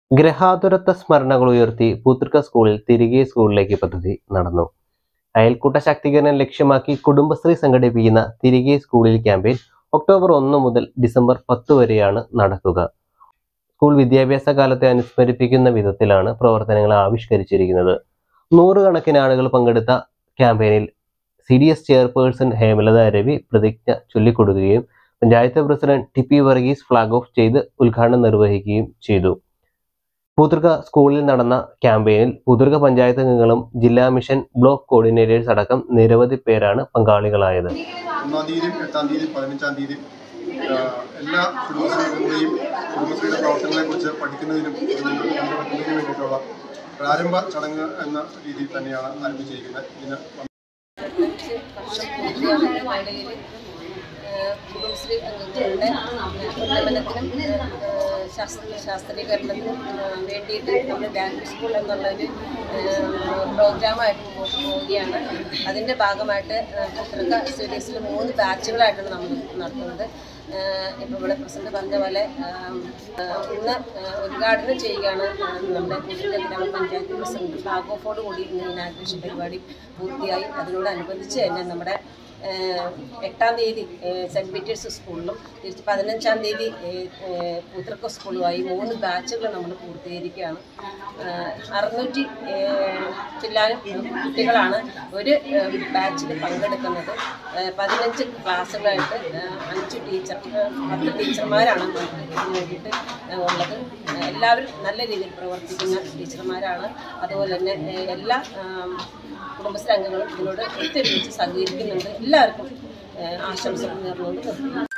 ഗ്രഹാതുരത്വ സ്മരണകൾ ഉയർത്തി പൂത്തൃക്ക സ്കൂളിൽ തിരികെ സ്കൂളിലേക്ക് പദ്ധതി നടന്നു അയൽക്കൂട്ട ശാക്തീകരണം ലക്ഷ്യമാക്കി കുടുംബശ്രീ സംഘടിപ്പിക്കുന്ന തിരികെ സ്കൂളിൽ ക്യാമ്പയിൻ ഒക്ടോബർ ഒന്ന് മുതൽ ഡിസംബർ പത്ത് വരെയാണ് നടക്കുക സ്കൂൾ വിദ്യാഭ്യാസ കാലത്തെ അനുസ്മരിപ്പിക്കുന്ന വിധത്തിലാണ് പ്രവർത്തനങ്ങൾ ആവിഷ്കരിച്ചിരിക്കുന്നത് നൂറുകണക്കിന് ആളുകൾ പങ്കെടുത്ത ക്യാമ്പയിനിൽ C D S chairperson Hemalatha Ravi പ്രതിജ്ഞ ചൊല്ലിക്കൊടുക്കുകയും panchayat president T P Varghese flag off ചെയ്ത് ഉദ്ഘാടനം നിർവഹിക്കുകയും ചെയ്തു പൂതൃക സ്കൂളിൽ നടന്ന ക്യാമ്പയിനിൽ പൂതൃക പഞ്ചായത്ത് അംഗങ്ങളും ജില്ലാ മിഷൻ ബ്ലോക്ക് കോർഡിനേറ്റേഴ്സ് അടക്കം നിരവധി പേരാണ് പങ്കാളികളായത് ഒന്നാം തീയതിയും എട്ടാം തീയതിയും പതിനഞ്ചാം തീയതിയും ആഹ്, എല്ലാ കുടുംബശ്രീകളുടെയും കുടുംബശ്രീയുടെ പ്രവർത്തനങ്ങളെക്കുറിച്ച് പഠിക്കുന്നതിനും അത് മുന്നോട്ട് കൊണ്ടുനടക്കുന്നതിനും വേണ്ടിയിട്ടുള്ള പ്രാരംഭ ചടങ്ങ് എന്ന രീതിയിൽ തന്നെയാണ് ആരംഭിച്ചിരിക്കുന്നത് ഇതിന് അഞ്ച് വർഷം പൂർത്തിയാകുന്ന വേളയിൽ കുടുംബശ്രീ അംഗങ്ങളുടെ ഉന്നമനത്തിനും ഏഹ്, ശാസ്ത്ര ശാസ്ത്രീകരണത്തിനും ഏഹ്, വേണ്ടിയിട്ട് നമ്മൾ ബാങ്ക് സ്കൂൾ എന്നുള്ളൊരു പ്രോഗ്രാമായിട്ട് മുമ്പോട്ട് പോവുകയാണ് അതിൻ്റെ ഭാഗമായിട്ട് പത്രിക സ്റ്റഡീസിൽ മൂന്ന് ബാച്ചുകളായിട്ടാണ് നമ്മൾ നടത്തുന്നത് ഇപ്പോൾ ഇവിടെ പ്രസിഡന്റ് പറഞ്ഞ പോലെ ഏഹ്, ഏഹ്, ഇന്ന് ഏഹ്, ഉദ്ഘാടനം ചെയ്യുകയാണ് ഏഹ്, നമ്മുടെ കുട്ടികളുടെ ഗ്രാമപഞ്ചായത്ത് പ്രസിഡന്റ് ഫ്ലാഗ് ഓഫോട് കൂടി ഇന്ന് ഇനാഗ്രേഷൻ പരിപാടി പൂർത്തിയായി അതിനോടനുബന്ധിച്ച് തന്നെ നമ്മുടെ ഏഹ്, എട്ടാം തീയതി ഏഹ്, സെൻറ്റ് പീറ്റേഴ്സ് സ്കൂളിലും തിരിച്ച് പതിനഞ്ചാം തീയതി ഏഹ്, ഏഹ്, പൂത്തൃക്ക സ്കൂളുമായി മൂന്ന് ബാച്ചുകൾ നമ്മൾ പൂർത്തീകരിക്കുകയാണ് ഏഹ്, അറുന്നൂറ്റി ഏഹ്, ചില്ലാനും കുട്ടികളാണ് ഒരു ഏഹ്, ബാച്ചിൽ പങ്കെടുക്കുന്നത് ഏഹ്, പതിനഞ്ച് ക്ലാസ്സുകളായിട്ട് ഏഹ്, അഞ്ച് ടീച്ചർ ഏഹ്, പത്ത് ടീച്ചർമാരാണ് ഇതിന് വേണ്ടിയിട്ട് ഏഹ്, ഉള്ളത് ഏഹ്, എല്ലാവരും നല്ല രീതിയിൽ പ്രവർത്തിക്കുന്ന ടീച്ചർമാരാണ് അതുപോലെ തന്നെ ഏഹ്, എല്ലാ ആം, കുടുംബശ്രീ അംഗങ്ങളും ഇതിനോട് ഒത്തൊരുമിച്ച് സഹകരിക്കുന്നുണ്ട് എല്ലാവർക്കും ഏഹ്, ആശംസകൾ നേർന്നുകൊണ്ട് നിർത്തുന്നു